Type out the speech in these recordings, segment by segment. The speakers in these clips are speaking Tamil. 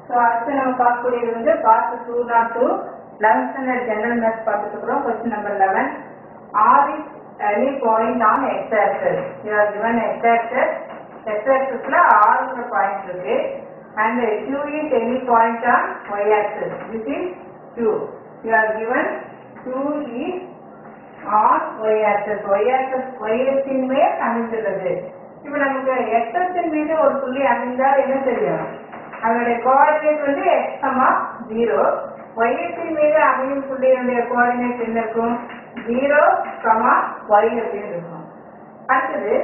ஸோ அடுத்து நம்ம பார்க்கக்கூடியது வந்து part two not two eleventh standard general maths பார்த்துட்டு இருக்கிறோம் question number eleven R is any point on X axis you are given X axis X ஆக்சஸ்ல ஆறுங்கிற பாயிண்ட் இருக்கு and q is any point on y axis this is q you are given q is on y axis y axis y அச்சின் மேல் அமைந்துள்ளது இப்போ நமக்கு x அச்சின் மீது ஒரு புள்ளி அமைந்தால் என்ன தெரியும் அதனுடைய கோஆர்டினேட் வந்து x சமா ஜீரோ y அச்சின் மீது அமையும் புள்ளியினுடைய கோஆர்டினேட் என்ன இருக்கும் ஜீரோ சமா y அப்படின்னு இருக்கும் அடுத்தது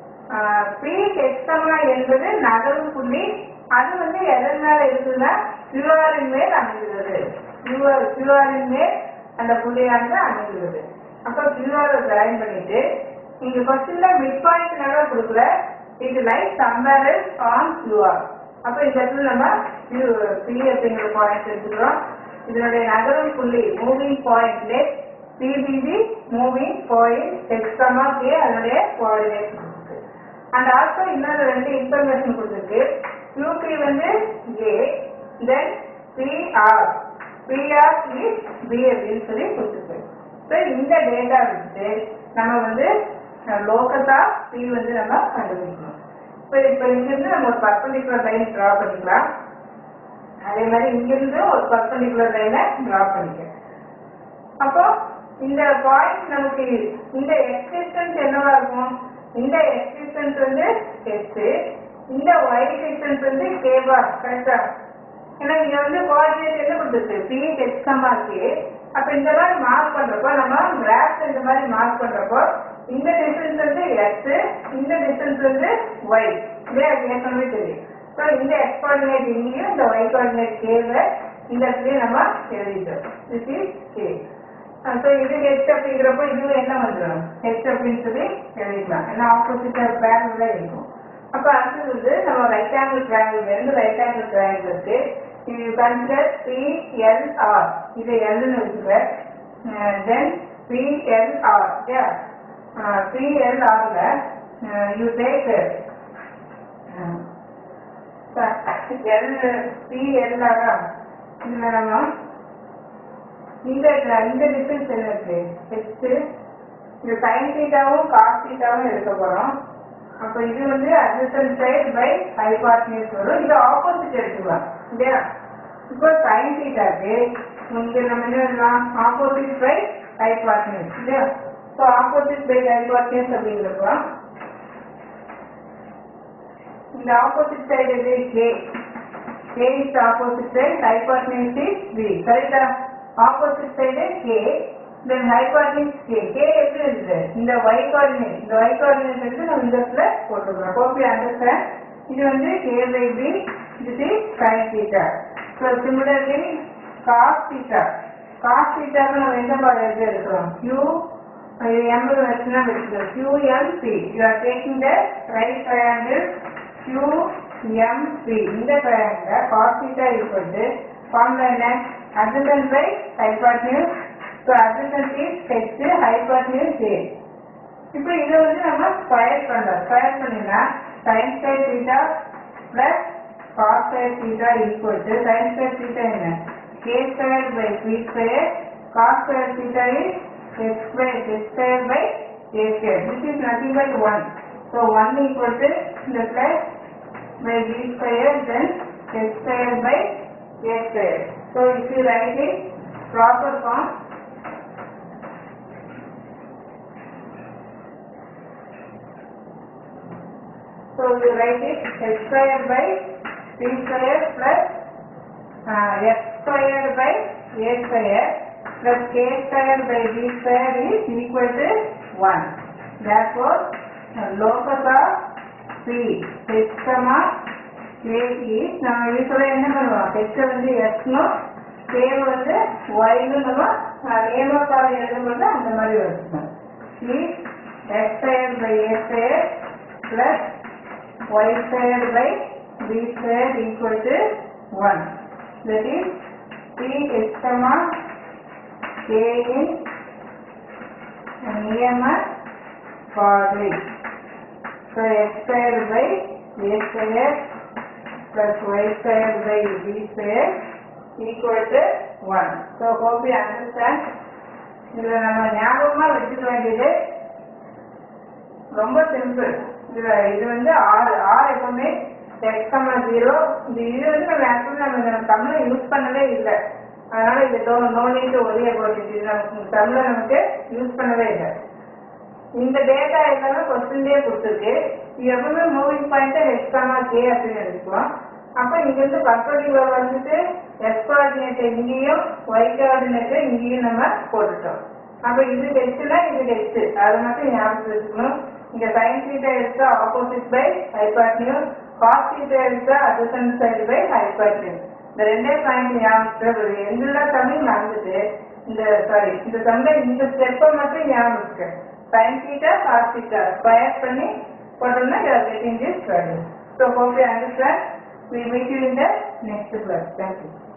பி எக்ஸமா என்பது நகரும் புள்ளி அது வந்து எதன் மேல இருக்குன்னா கியூஆரின் மேல் அமைந்துள்ளது கியூஆர் கியூஆரின் மேல் அந்த புள்ளியானது அமைந்துள்ளது அப்போ கியூஆரை ஜாயின் பண்ணிட்டு நீங்க கொஸ்டின்ல மிட் பாயிண்ட் நேரா கொடுக்கல இது லைட் சம்பேர் ஆன் கியூஆர் அப்போ இந்த இடத்துல நம்ம பி அப்படிங்கிற பாயிண்ட் எடுத்துக்கிறோம் இதனுடைய நகரும் புள்ளி moving point let PPP moving point எக்ஸமா கே அதனுடைய கோஆர்டினேட் கொடுத்துருக்கு அண்ட் ஆல்சோ இன்னொரு ரெண்டு இன்ஃபர்மேஷன் கொடுத்துருக்கு யூபி வந்து A then PR PR is P அப்படின்னு சொல்லி கொடுத்துருக்கு ஸோ இந்த டேட்டா வச்சு நம்ம வந்து லோக்கஸா பி வந்து நம்ம கண்டுபிடிக்கணும் இப்போ இப்போ இங்கிருந்து நம்ம ஒரு பர்பண்டிகுலர் லைன் ட்ரா பண்ணிக்கலாம் அதே மாதிரி இங்கிருந்து ஒரு பர்பண்டிகுலர் லைனை ட்ரா பண்ணிக்க அப்போ இந்த பாயிண்ட் நமக்கு இந்த எக்ஸிஸ்டன்ஸ் என்னவா இருக்கும் இந்த எக்ஸிஸ்டன்ஸ் வந்து எக்ஸ் இந்த ஒய் டிஸ்டன்ஸ் வந்து கே பார் கரெக்டா ஏன்னா இங்க வந்து கோஆர்டினேட் என்ன கொடுத்துருக்கு பி எக்ஸ் கம்மா கே அப்ப இந்த மாதிரி மார்க் பண்றப்போ நம்ம கிராஃப் இந்த மாதிரி மார்க் பண்றப்போ இந்த டிஸ்டன்ஸ் வந்து எக்ஸ் இந்த டிஸ்டன்ஸ் வந்து ஒய் இல்லையா அது ஏற்கனவே தெரியும் ஸோ இந்த எக்ஸ் கோஆர்டினேட் இங்கேயும் இந்த ஒய் கோஆர்டினேட் கேல இந்த இடத்துலயும் நம்ம எழுதிட்டோம் திஸ் இஸ் கே ஸோ இது ஹெச் அப்படிங்கிறப்போ இதுவும் என்ன வந்துடும் ஹெச் அப்படின்னு சொல்லி எழுதிக்கலாம் ஏன்னா ஆப்போசிட் பேரல இருக்கும் அப்போ அடுத்தது வந்து நம்ம ரைட் ஆங்கிள் ட்ரையாங்கிள் ரெண்டு ரைட் ஆங்கிள் ட்ரையாங்கிள் இருக்கு இது கன்சிடர் பிஎல்ஆர் இதை எல்னு வச்சுக்க தென் பிஎல்ஆர் பிஎல்ஆர்ல யூ டேக் எல் பிஎல்ஆரா இதுல நம்ம இந்த இந்த டிஸ்டன்ஸ் என்ன இருக்கு ஹெச் இந்த சைன் தீட்டாவும் காஸ் தீட்டாவும் எடுக்க போறோம் அப்ப இது வந்து அட்ஜஸ்டன்ட் சைடு பை ஹைபார்ட்னியஸ் வரும் இது ஆப்போசிட் எடுத்துக்கலாம் இல்லையா இப்போ சைன் தீட்டாக்கு இங்க நம்ம என்ன எழுதலாம் ஆப்போசிட் பை ஹைபார்ட்னியஸ் இல்லையா ஸோ ஆப்போசிட் பை ஹைபார்ட்னியஸ் அப்படிங்கிறப்ப இந்த ஆப்போசிட் சைடு எது K K is opposite side hypotenuse is P கரெக்டா opposite side K then hypotenuse K K எப்படி இருக்குது இந்த y கோஆர்டினேட் இந்த y கோஆர்டினேட் எடுத்து நம்ம இந்த இடத்துல போட்டுக்கிறோம் கோபி அண்டர்ஸ்டாண்ட் இது வந்து K by P this is sin theta so similarly cos theta cos theta க்கு நம்ம எந்த மாதிரி எழுதி இருக்கிறோம் q இது m வச்சுனா வச்சுக்கிறோம் q m p you are taking the right triangle q m p இந்த triangle cos theta equal to formula என்ன adjacent by hypotenuse so adjacent is h hypotenuse a இப்போ இதை வந்து நம்ம ஸ்கொயர் பண்றோம் ஸ்கொயர் பண்ணினா sin square theta plus cos square theta equal to sin square theta என்ன k square by p square cos square theta is x by x square by a square this is nothing but 1 so 1 equal to the plus by b square then x square by a square so if you write it proper form So you write it x square by p square plus uh, x square by a square plus k square by b square is equal to 1. Therefore, uh, locus of p h comma k is நம்ம யூஸ்வலாக என்ன பண்ணுவோம் h வந்து x னும் k வந்து y னு நம்ம நேம பாதை எழுதும்போது அந்த மாதிரி வச்சுக்கணும் is x square by a square plus y square by b square equal to 1. That is p x comma k in EMF coordinate. So x square by a square plus y square by b square equal to 1. So hope you understand. இதுல நம்ம ஞாபகமா வச்சுக்க வேண்டியது ரொம்ப சிம்பிள் இதுல இது வந்து ஆறு ஆறு எப்பவுமே எக்ஸ் கம்மா ஜீரோ இந்த இது வந்து நம்ம ஆக்சுவலி நம்ம இந்த தமிழை யூஸ் பண்ணவே இல்லை அதனால இது நோ நோ நீட்டு ஒரே போட்டு இது நமக்கு தமிழை நமக்கு யூஸ் பண்ணவே இல்லை இந்த டேட்டா எல்லாமே கொஸ்டின்லேயே கொடுத்துருக்கு இது எப்பவுமே மூவிங் பாயிண்ட்டை ஹெச் கமா கே அப்படின்னு எடுத்துக்கலாம் அப்போ இங்க இருந்து பர்படிகுலர் வந்துட்டு எக்ஸ் கோஆர்டினேட் இங்கேயும் ஒய் கோஆர்டினேட் இங்கேயும் நம்ம போட்டுட்டோம் அப்போ இது ஹெச்னா இது ஹெச் அதை மட்டும் ஞாபகம் வச்சுக்கணும் இங்க சைன் தீட்டா எடுத்தா opposite by hypotenuse cos theta எடுத்தா adjacent சைடு பை ஹைபாட்னியூ இந்த ரெண்டே பாயிண்ட் ஞாபகம் எங்குள்ள தமிழ் மறந்துட்டு இந்த சாரி இந்த சண்டை இந்த ஸ்டெப்பை மட்டும் ஞாபகம் இருக்கு sine theta cos theta square பண்ணி போட்டோம்னா you are getting this value so hope you understand we meet you in the next class thank you